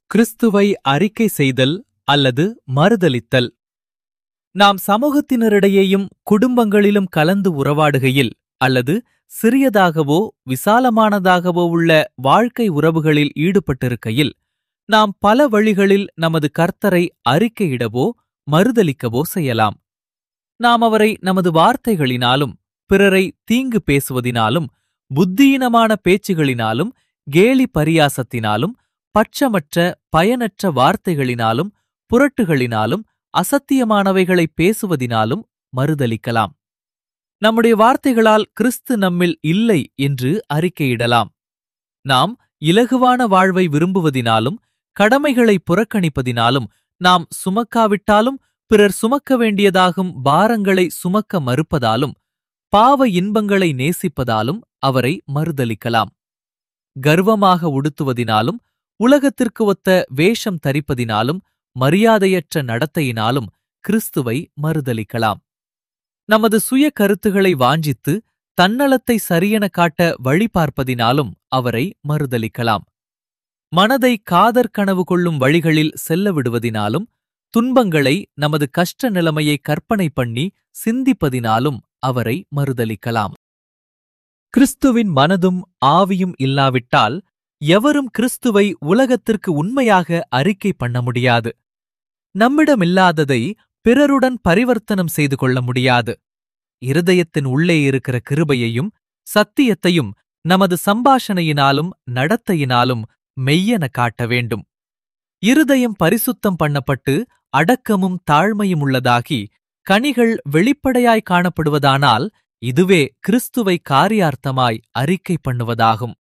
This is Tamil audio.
கிறிஸ்துவை அறிக்கை செய்தல் அல்லது மறுதலித்தல் நாம் சமூகத்தினரிடையேயும் குடும்பங்களிலும் கலந்து உறவாடுகையில் அல்லது சிறியதாகவோ விசாலமானதாகவோ உள்ள வாழ்க்கை உறவுகளில் ஈடுபட்டிருக்கையில் நாம் பல வழிகளில் நமது கர்த்தரை அறிக்கையிடவோ மறுதலிக்கவோ செய்யலாம் நாம் அவரை நமது வார்த்தைகளினாலும் பிறரை தீங்கு பேசுவதினாலும் புத்தியீனமான பேச்சுகளினாலும் கேலி பரியாசத்தினாலும் பட்சமற்ற பயனற்ற வார்த்தைகளினாலும் புரட்டுகளினாலும் அசத்தியமானவைகளை பேசுவதினாலும் மறுதலிக்கலாம் நம்முடைய வார்த்தைகளால் கிறிஸ்து நம்மில் இல்லை என்று அறிக்கையிடலாம் நாம் இலகுவான வாழ்வை விரும்புவதினாலும் கடமைகளை புறக்கணிப்பதினாலும் நாம் சுமக்காவிட்டாலும் பிறர் சுமக்க வேண்டியதாகும் பாரங்களை சுமக்க மறுப்பதாலும் பாவ இன்பங்களை நேசிப்பதாலும் அவரை மறுதலிக்கலாம் கர்வமாக உடுத்துவதினாலும் உலகத்திற்கு ஒத்த வேஷம் தரிப்பதினாலும் மரியாதையற்ற நடத்தையினாலும் கிறிஸ்துவை மறுதலிக்கலாம் நமது சுய கருத்துகளை வாஞ்சித்து தன்னலத்தை சரியென காட்ட வழி பார்ப்பதினாலும் அவரை மறுதலிக்கலாம் மனதை காதற் கனவு கொள்ளும் வழிகளில் செல்ல விடுவதினாலும் துன்பங்களை நமது கஷ்ட நிலைமையை கற்பனை பண்ணி சிந்திப்பதினாலும் அவரை மறுதலிக்கலாம் கிறிஸ்துவின் மனதும் ஆவியும் இல்லாவிட்டால் எவரும் கிறிஸ்துவை உலகத்திற்கு உண்மையாக அறிக்கை பண்ண முடியாது நம்மிடமில்லாததை பிறருடன் பரிவர்த்தனம் செய்து கொள்ள முடியாது இருதயத்தின் உள்ளே இருக்கிற கிருபையையும் சத்தியத்தையும் நமது சம்பாஷணையினாலும் நடத்தையினாலும் மெய்யென காட்ட வேண்டும் இருதயம் பரிசுத்தம் பண்ணப்பட்டு அடக்கமும் தாழ்மையும் உள்ளதாகி கனிகள் வெளிப்படையாய் காணப்படுவதானால் இதுவே கிறிஸ்துவை காரியார்த்தமாய் அறிக்கை பண்ணுவதாகும்